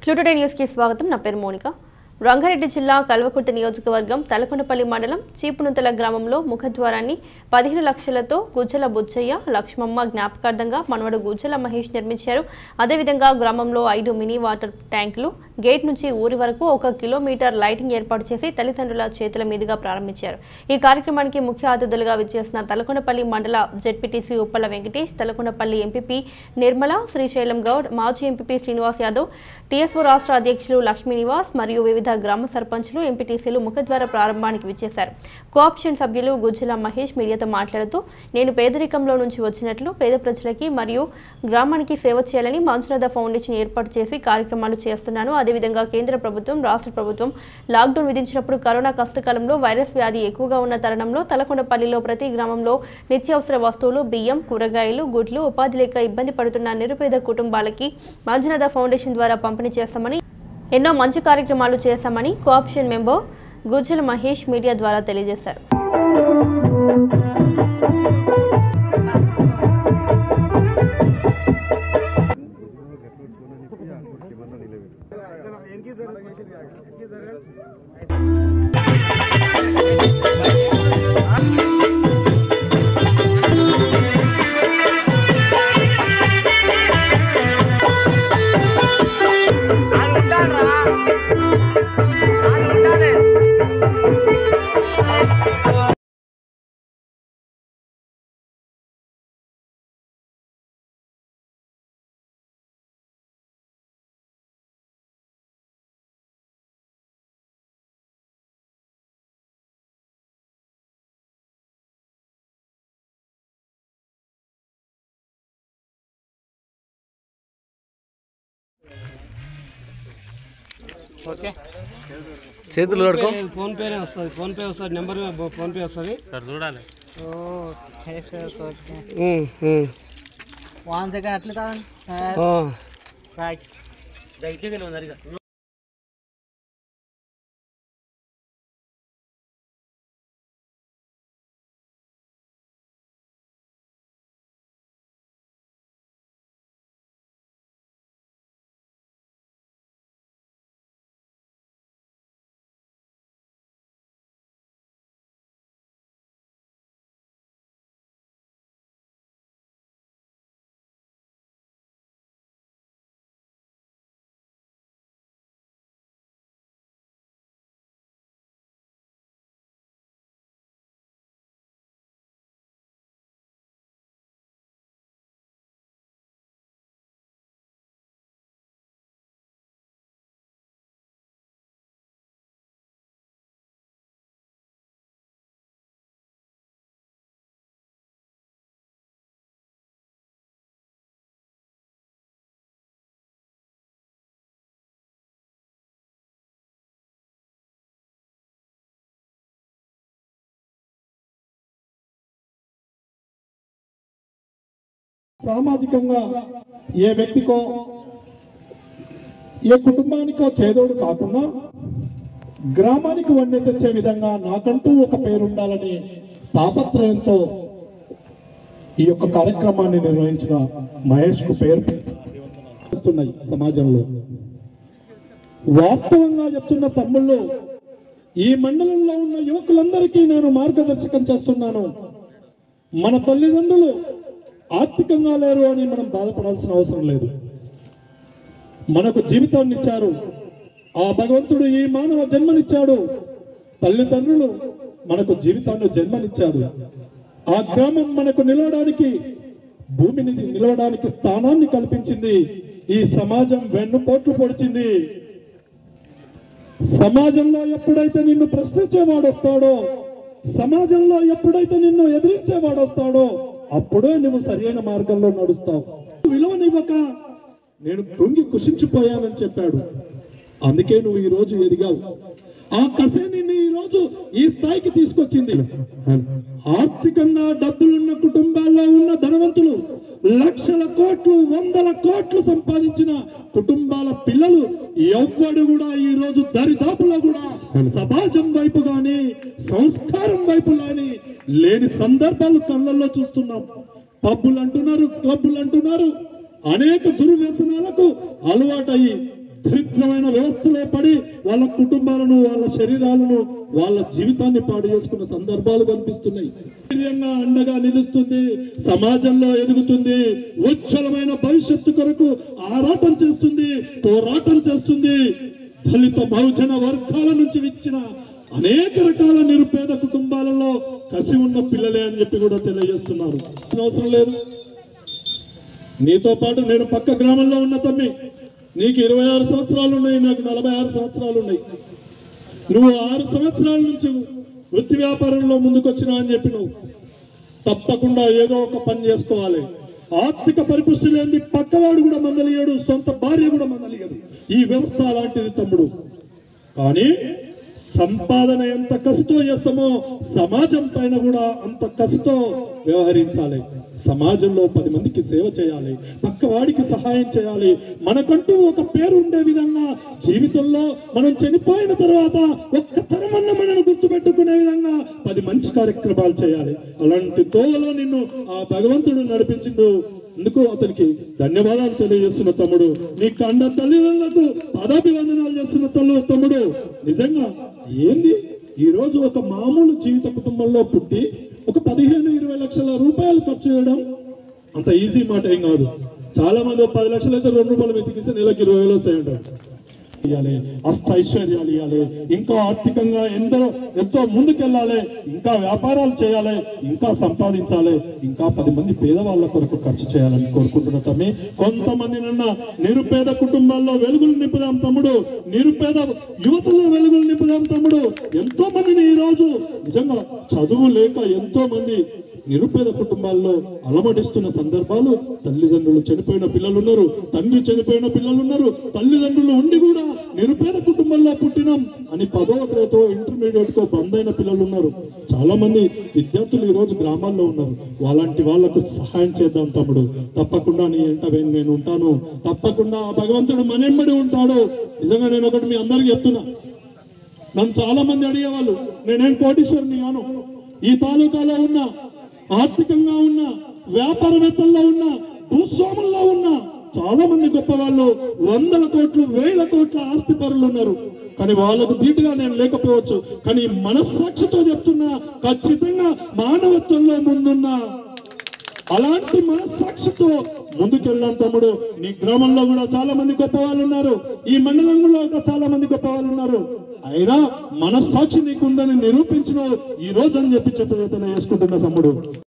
Today news కి స్వాగతం నా పేరు మోనిక రంగారెడ్డి జిల్లా కల్వకుర్తి నియోజకవర్గం తలకొండపల్లి మండలం చీపునుతల గ్రామంలో ముఖద్వారాన్ని పదిహేను లక్షలతో గుజ్జల బుచ్చయ్య లక్ష్మమ్మ జ్ఞాపకార్థంగా మనవడు గుజ్జల మహేష్ నిర్మించారు అదేవిధంగా గ్రామంలో ఐదు మినీ వాటర్ ట్యాంకులు గేట్ నుంచి ఊరి వరకు ఒక కిలోమీటర్ లైటింగ్ ఏర్పాటు చేసి తల్లిదండ్రుల చేతుల మీదుగా ప్రారంభించారు ఈ కార్యక్రమానికి ముఖ్య అతిథులుగా విచ్చేసిన తలకొండపల్లి మండల జెడ్పీటీసీ ఉప్పల వెంకటేష్ తలకొండపల్లి ఎంపీపీ నిర్మల శ్రీశైలం గౌడ్ మాజీ ఎంపీపీ శ్రీనివాస్ యాదవ్ టీఎస్ఓ రాష్ట్ర అధ్యక్షులు లక్ష్మీ నివాస్ మరియు వివిధ గ్రామ సర్పంచులు ఎంపీటీసీలు ముఖద్వార ప్రారంభానికి విచ్చేశారు కోఆప్షన్ సభ్యులు గుజ్జల మహేష్ మీడియాతో మాట్లాడుతూ నేను పేదరికంలో నుంచి వచ్చినట్లు పేద ప్రజలకి మరియు గ్రామానికి సేవ చేయాలని మంజునాథ ఫౌండేషన్ ఏర్పాటు చేసి కార్యక్రమాలు చేస్తున్నాను అదేవిధంగా కేంద్ర ప్రభుత్వం రాష్ట్ర ప్రభుత్వం లాక్డౌన్ విధించినప్పుడు కరోనా కష్టకాలంలో వైరస్ వ్యాధి ఎక్కువగా ఉన్న తరుణంలో తలకొండపల్లిలో ప్రతి గ్రామంలో నిత్యావసర వస్తువులు బియ్యం కూరగాయలు గుడ్లు ఉపాధి లేక ఇబ్బంది పడుతున్న నిరుపేద కుటుంబాలకి మంజునాథ ఫౌండేషన్ ద్వారా పంపిణీ చేస్తామని ఎన్నో మంచి కార్యక్రమాలు చేశామని co-option member Gujjala Mahesh media ద్వారా తెలియజేశారు ఓకే చేతులు కడుకో ఫోన్ పేనే వస్తుంది ఫోన్ పే వస్తుంది నెంబర్ ఫోన్ పే వస్తుంది చూడాలి oh yes yes okay um, one second అట్లా ఆ. రైట్ సామాజికంగా ఏ వ్యక్తికో ఏ కుటుంబానికో చేదోడు కాకుండా గ్రామానికి వన్నె తెచ్చే విధంగా నాకంటూ ఒక పేరుండాలని తాపత్రయంతో ఈ యొక్క కార్యక్రమాన్ని నిర్వహించిన మహేష్ కు పేరు వస్తున్నాయి సమాజంలో వాస్తవంగా చెప్తున్న తమ్ముళ్ళు ఈ మండలంలో ఉన్న యువకులందరికీ నేను మార్గదర్శకం చేస్తున్నాను మన తల్లిదండ్రులు ఆర్థికంగా లేరు అని మనం బాధపడాల్సిన అవసరం లేదు మనకు జీవితాన్ని ఇచ్చారు ఆ భగవంతుడు ఈ మానవ జన్మనిచ్చాడు తల్లిదండ్రులు మనకు జీవితాన్ని జన్మనిచ్చాడు ఆ గ్రామం మనకు నిలవడానికి భూమిని నిలవడానికి స్థానాన్ని కల్పించింది ఈ సమాజం వెన్నుపోట్లు పొడిచింది సమాజంలో ఎప్పుడైతే నిన్ను ప్రశ్నించేవాడు వస్తాడో సమాజంలో ఎప్పుడైతే నిన్ను ఎదిరించేవాడు వస్తాడో అప్పుడే నువ్వు సరైన మార్గంలో నడుస్తావు విలువనివ్వక నేను కృంగి కుషించిపోయానని చెప్పాడు అందుకే నువ్వు ఈ రోజు ఎదిగావు ఆ కసే నిన్ను ఈ రోజు ఈ స్థాయికి తీసుకొచ్చింది ఆర్థికంగా డబ్బులున్న కుటుంబాల్లో ఉన్న ధనవంతులు లక్షల కోట్లు వందల కోట్లు సంపాదించిన కుటుంబాల పిల్లలు ఎవ్వడు కూడా ఈ రోజు దరిదాపులో కూడా సమాజం వైపు గాని సంస్కారం వైపు గాని లేని సందర్భాలు కళ్ళల్లో చూస్తున్నాం పబ్బులు అంటున్నారు క్లబ్బులు అంటున్నారు అనేక దుర్వ్యసనాలకు అలవాటయి దరిద్రమైన వ్యవస్థలో పడి వాళ్ళ కుటుంబాలను వాళ్ళ శరీరాలను వాళ్ళ జీవితాన్ని పాడు చేసుకున్న సందర్భాలు కనిపిస్తున్నాయి ధైర్యంగా అండగా నిలుస్తుంది సమాజంలో ఎదుగుతుంది ఉజ్వలమైన భవిష్యత్తు కొరకు ఆరాటం చేస్తుంది పోరాటం చేస్తుంది దళిత బహుజన వర్గాల నుంచి ఇచ్చిన అనేక రకాల నిరుపేద కుటుంబాలలో కసి ఉన్న పిల్లలే అని చెప్పి కూడా తెలియజేస్తున్నారు అవసరం లేదు నీతో పాటు నేను పక్క గ్రామంలో ఉన్న తమ్మి నీకు ఇరవై ఆరు సంవత్సరాలు ఉన్నాయి నాకు నలభై ఆరు సంవత్సరాలు ఉన్నాయి నువ్వు ఆరు సంవత్సరాల నుంచి వృత్తి వ్యాపారంలో ముందుకొచ్చినావు అని చెప్పి నువ్వు తప్పకుండా ఏదో ఒక పని చేసుకోవాలి ఆర్థిక పరిపుష్టి లేని పక్కవాడు కూడా మందలియడు సొంత భార్య కూడా మందలియదు ఈ వ్యవస్థ అలాంటిది తమ్ముడు కానీ సంపాదన ఎంత కసితో చేస్తామో సమాజం పైన కూడా అంత కసితో వ్యవహరించాలి సమాజంలో పది మందికి సేవ చేయాలి పక్కవాడికి సహాయం చేయాలి మనకంటూ ఒక పేరు ఉండే విధంగా జీవితంలో మనం చనిపోయిన తర్వాత ఒక్క తరమన్న మనను గుర్తుపెట్టుకునే విధంగా పది మంచి కార్యక్రమాలు చేయాలి అలాంటి తోవలో నిన్ను ఆ భగవంతుడు నడిపించిండు అందుకు అతనికి ధన్యవాదాలు తెలియజేస్తున్న తమ్ముడు నీ కండ తల్లిదండ్రులకు పదాభివందనాలు చేస్తున్న తల్లు తమ్ముడు నిజంగా ఏంది ఈ రోజు ఒక మామూలు జీవిత కుటుంబంలో పుట్టి ఒక పదిహేను ఇరవై లక్షల రూపాయలు ఖర్చు చేయడం అంత ఈజీ మాట ఏం కాదు చాలా మంది ఒక పది లక్షలు అయితే రెండు రూపాయలు వెతికిస్తే నెలకు ఇరవై వేలు వస్తాయి అంటారు ఇవ్వాలి అష్ట ఐశ్వర్యాలు ఇవ్వాలి ఇంకా ఆర్థికంగా ఎందరో ఎంతో ముందుకెళ్ళాలి ఇంకా వ్యాపారాలు చేయాలి ఇంకా సంపాదించాలి ఇంకా పది మంది పేదవాళ్ళ కొరకు ఖర్చు చేయాలని కోరుకుంటున్న తమ్మి కొంతమంది నన్న నిరుపేద కుటుంబాల్లో వెలుగులు నింపుదాం తమ్ముడు నిరుపేద యువతలో వెలుగులు నింపుదాం తమ్ముడు ఎంతో మందిని ఈ రోజు నిజంగా చదువు లేక ఎంతో మంది నిరుపేద కుటుంబాల్లో అలమటిస్తున్న సందర్భాలు తల్లిదండ్రులు చనిపోయిన పిల్లలు ఉన్నారు తండ్రి చనిపోయిన పిల్లలు ఉన్నారు తల్లిదండ్రులు ఉండి కూడా నిరుపేద కుటుంబంలో పుట్టినాం అని పదవ తరగతో ఇంటర్మీడియట్ కో బంద్ అయిన పిల్లలు ఉన్నారు చాలా మంది విద్యార్థులు ఈ రోజు గ్రామాల్లో ఉన్నారు వాళ్ళంటి వాళ్లకు సహాయం చేద్దాం తమ్ముడు తప్పకుండా నీ ఎంట వెన్- నేను ఉంటాను తప్పకుండా ఆ భగవంతుడు మనెంబడి ఉంటాడు నిజంగా నేను ఒకటి మీ అందరికి చెప్తున్నా నన్ను చాలా మంది అడిగేవాళ్ళు నేనేం కోటీశ్వరుని గాను ఈ తాలూకాలో ఉన్న ఆర్థికంగా ఉన్న వ్యాపారవేత్తల్లో ఉన్న భూస్వాముల్లో ఉన్న చాలా మంది గొప్ప వాళ్ళు వందల కోట్లు వేల కోట్ల ఆస్తి పరులు ఉన్నారు కానీ వాళ్ళకు ధీటుగా నేను లేకపోవచ్చు కానీ మనస్సాక్షితో చెప్తున్నా ఖచ్చితంగా మానవత్వంలో ముందున్నా అలాంటి మనస్సాక్షితో ముందుకెళ్దాం తమ్ముడు నీ గ్రామంలో కూడా చాలా మంది గొప్ప వాళ్ళు ఉన్నారు ఈ మండలంలో ఒక చాలా మంది గొప్ప వాళ్ళు ఉన్నారు అయినా మనస్సాక్షి నీకుందని నిరూపించిన ఈ రోజు అని చెప్పి చెప్పి వేసుకుంటున్న తమ్ముడు